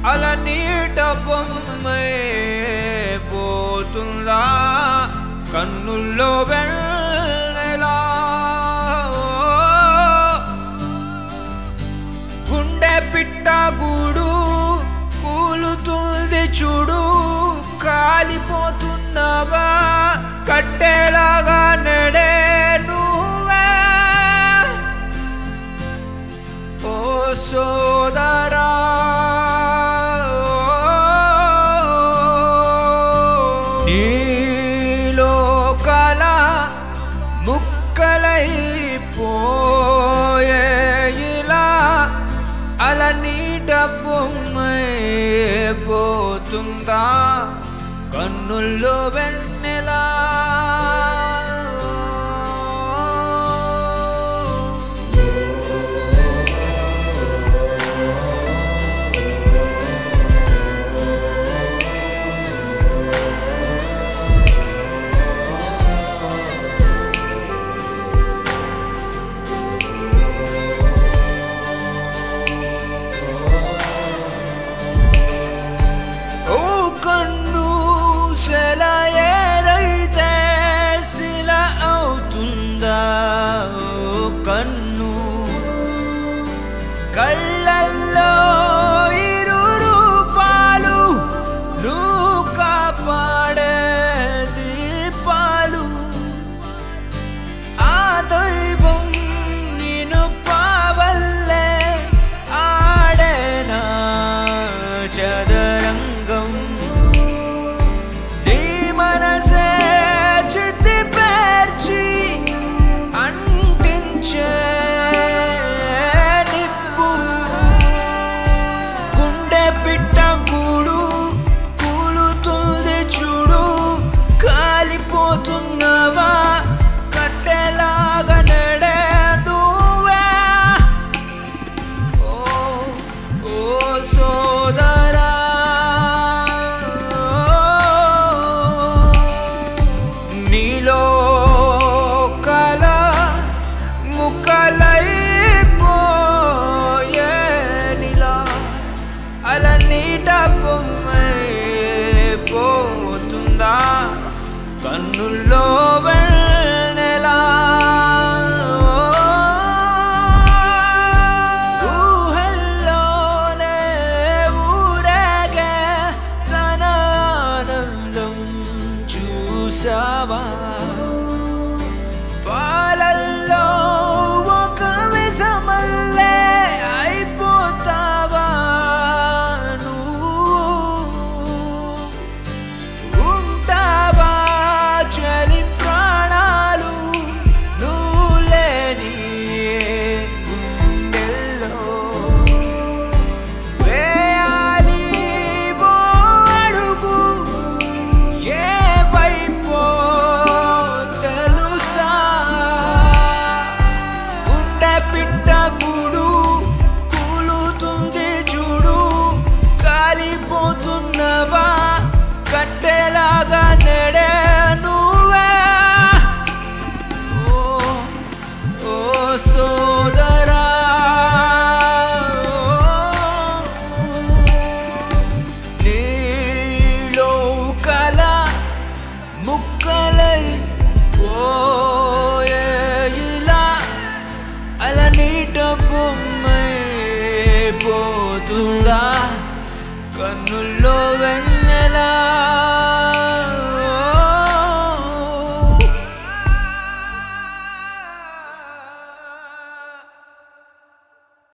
అలా నీట బొమ్మై పోతుందా కన్నుల్లో వెళ్ళలా గుండె పిట్ట గూడు కూలుతుంది చూడు కాలిపోతున్నావా కట్టెలాగా నడే నువ్వే ఓ సోదరా నీలో కల ముక్కలైపోయే ఇలా అల నీట బొమ్మై పోతుందా కన్నుల్లో వెన్నెలా ఓ కన్ను సెల ఏదైతే శిల అవుతుందా ఓ కన్ను కళ్ళల్లో ఇరు రూపాలు నువ్వు కాపాడే దీపాలు ఆ దైవం నిన్ను పావల్లే ఆడేనా చదరంగం నీ మనసే చిత్తి పేర్చి అంటించే నిప్పు గుండె పిట్ట కూడు కూలుతుంది చూడు కాలిపోతున్నవా కట్టెలాగా నడే నువ్వే ఓ ఓ సోదరా నీలో కల ముక్కలైపోయే నిలా అల నీట బొమ్మై పోతుందా కన్నుల్లో వెళ్ళెలా ఊహల్లోనే ఊరేగే తన ఆనందం చూసావా పాలల్లో ఒక విషమల్లే అయిపోతావా నువ్వు ఉంటావా చలి ప్రాణాలు నువ్వు లేని గుండెల్లో వేయాలి ఓ అడుగు ఏ వైపో తెలుసా గుండె పిట్ట గూడు కూలుతుంది చూడు కాలిపోతున్నవా కట్టెలాగా నడే నువ్వే ఓ ఓ సోదరా నీలో కల ముక్కలై పోయే ఇలా అల నీట బొమ్మై పోతుందా కన్నుల్లో